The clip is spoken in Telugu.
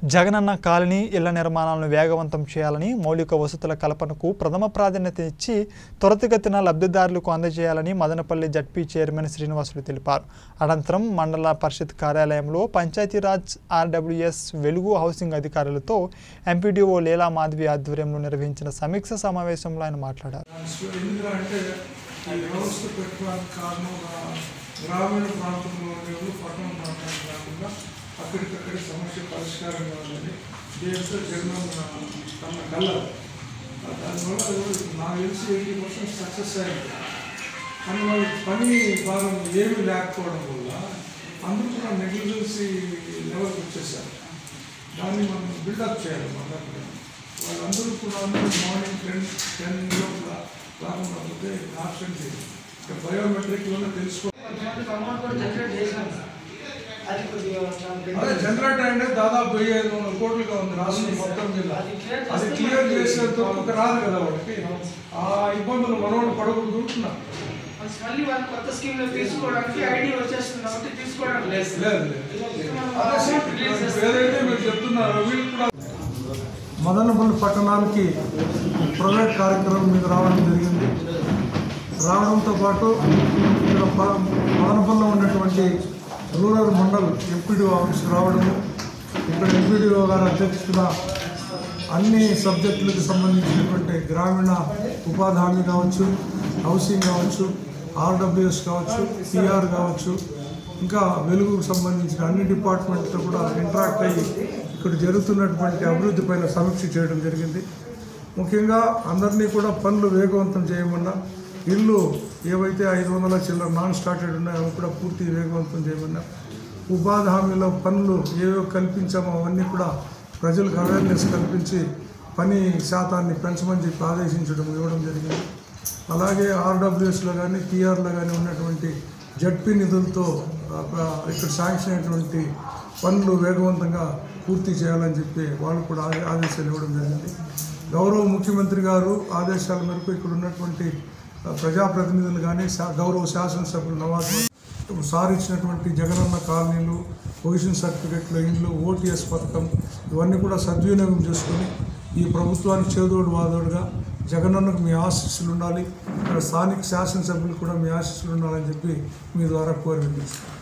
జగనన్న కాలనీ ఇళ్ల నిర్మాణాలను వేగవంతం చేయాలని మౌలిక వసతుల కల్పనకు ప్రథమ ప్రాధాన్యత ఇచ్చి త్వరితగతిన లబ్ధిదారులకు అందజేయాలని మదనపల్లి జడ్పీ చైర్మన్ శ్రీనివాసులు తెలిపారు అనంతరం మండల పరిషత్ కార్యాలయంలో పంచాయతీరాజ్ ఆర్డబ్ల్యూఎస్ వెలుగు హౌసింగ్ అధికారులతో ఎంపీడీఓ లీలా మాధవి ఆధ్వర్యంలో నిర్వహించిన సమీక్ష సమావేశంలో ఆయన మాట్లాడారు సో ఎందుకంటే ఈ వ్యవస్థ పెట్టడానికి కారణం రా- గ్రామీణ ప్రాంతంలో ఉండేవి పట్టణ ప్రాంతానికి కాకుండా అక్కడికక్కడి సమస్య పరిష్కారం కావాలని దీంతో జగన్ కన్న కళ్ళ దానివల్ల నాకు తెలిసి ఎయిటీ పర్సెంట్ సక్సెస్ అయింది కానీ వాళ్ళ పని భాగం ఏమీ లేకపోవడం వల్ల అందరూ కూడా నెగ్లిజెన్సీ లెవెల్కి వచ్చేసారు దాన్ని మనం బిల్డప్ చేయాలి మన దగ్గర వాళ్ళందరూ కూడా మార్నింగ్ టెన్ టెన్ లోపల రాకుండా పోతే ఆప్షన్ చేయాలి ఇంకా బయోమెట్రిక్లోనే తెలుసుకో అమౌంట్ కూడా జనరేట్ చేసినాం సార్. అది కొద్దిగా నాకు అదే జనరేట్ అంటే దాదాపు వెయ్యి ఐదు వందల కోట్లుగా ఉంది రాష్ట్రం మొత్తం మీద అది clear అది చేస్తే క్లియర్ మనకి- చేసేంత వరకు రాదు కదా వాళ్ళకి ఆ ఇబ్బందులు మనోడు పడకూడదు ఉంటున్నా మళ్ళీ మళ్ళీ వాళ్ళు కొత్త స్కీమ్ లో తీసుకోవడానికి ఐడి వచ్చేస్తుంది కాబట్టి తీసుకోవడానికి లేదు సార్. లేదు లేదు మనం అదే amount సార్, release ఇప్పుడు చేస్తాం. ఏదైతే మీరు చెప్తున్నారో వీళ్ళు కూడా మదనపల్లి పట్టణానికి ప్రైవేట్ కార్యక్రమం మీద రావడం జరిగింది రావడంతో పాటు ఇక్కడ ప- మదనపల్లిలో ఉన్నటువంటి రూరల్ మండల్ ఎంపీడీఓ ఆఫీస్కి రావడము ఇక్కడ ఎంపీడీఓ గారి అధ్యక్షతన అన్ని సబ్జెక్టులకు సంబంధించినటువంటి గ్రామీణ ఉపాధి హామీ కావచ్చు హౌసింగ్ కావచ్చు ఆర్డబ్ల్యూఎస్ కావచ్చు పిఆర్ కావచ్చు ఇంకా వెలుగుకు సంబంధించిన అన్ని డిపార్ట్మెంట్తో కూడా ఇంటరాక్ట్ అయ్యి ఇక్కడ జరుగుతున్నటువంటి అభివృద్ధి పైన సమీక్ష చేయడం జరిగింది ముఖ్యంగా అందరినీ కూడా పనులు వేగవంతం చేయమన్నా ఇల్లు ఏవైతే ఐదు వందల చిల్లర నాన్ స్టార్టెడ్ ఉన్నాయో అవి కూడా పూర్తి వేగవంతం చేయమన్నా ఉపాధి హామీలో పనులు ఏవో కల్పించామో అవన్నీ కూడా ప్రజలకు అవేర్నెస్ కల్పించి పని శాతాన్ని పెంచమని చెప్పి ఆదేశించడం ఇవ్వడం జరిగింది అలాగే ఆర్డబ్ల్యూఎస్లో కానీ పిఆర్లో కానీ ఉన్నటువంటి జడ్పీ నిధులతో ఆ, ఇక్కడ శాంక్షన్ అయినటువంటి పనులు వేగవంతంగా పూర్తి చేయాలని చెప్పి వాళ్ళు కూడా ఆదే- ఆదేశాలు ఇవ్వడం జరిగింది గౌరవ ముఖ్యమంత్రి గారు ఆదేశాల మేరకు ఇక్కడ ఉన్నటువంటి ఆ, ప్రజాప్రతినిధులు కానీ శా- గౌరవ శాసనసభ్యులు నవాజ్ ఇప్పుడు సార్ ఇచ్చినటువంటి జగనన్న కాలనీలు పొజిషన్ సర్టిఫికెట్లు ఇండ్లు ఓటీఎస్ పథకం ఇవన్నీ కూడా సద్వినియోగం చేసుకొని ఈ ప్రభుత్వానికి చేదోడు వాదోడుగా జగనన్నకు మీ ఆశీస్సులు ఉండాలి ఇక్కడ స్థానిక శాసనసభ్యులు కూడా మీ ఆశీస్సులు ఉండాలని చెప్పి మీ ద్వారా కోరి వినిపిస్తాను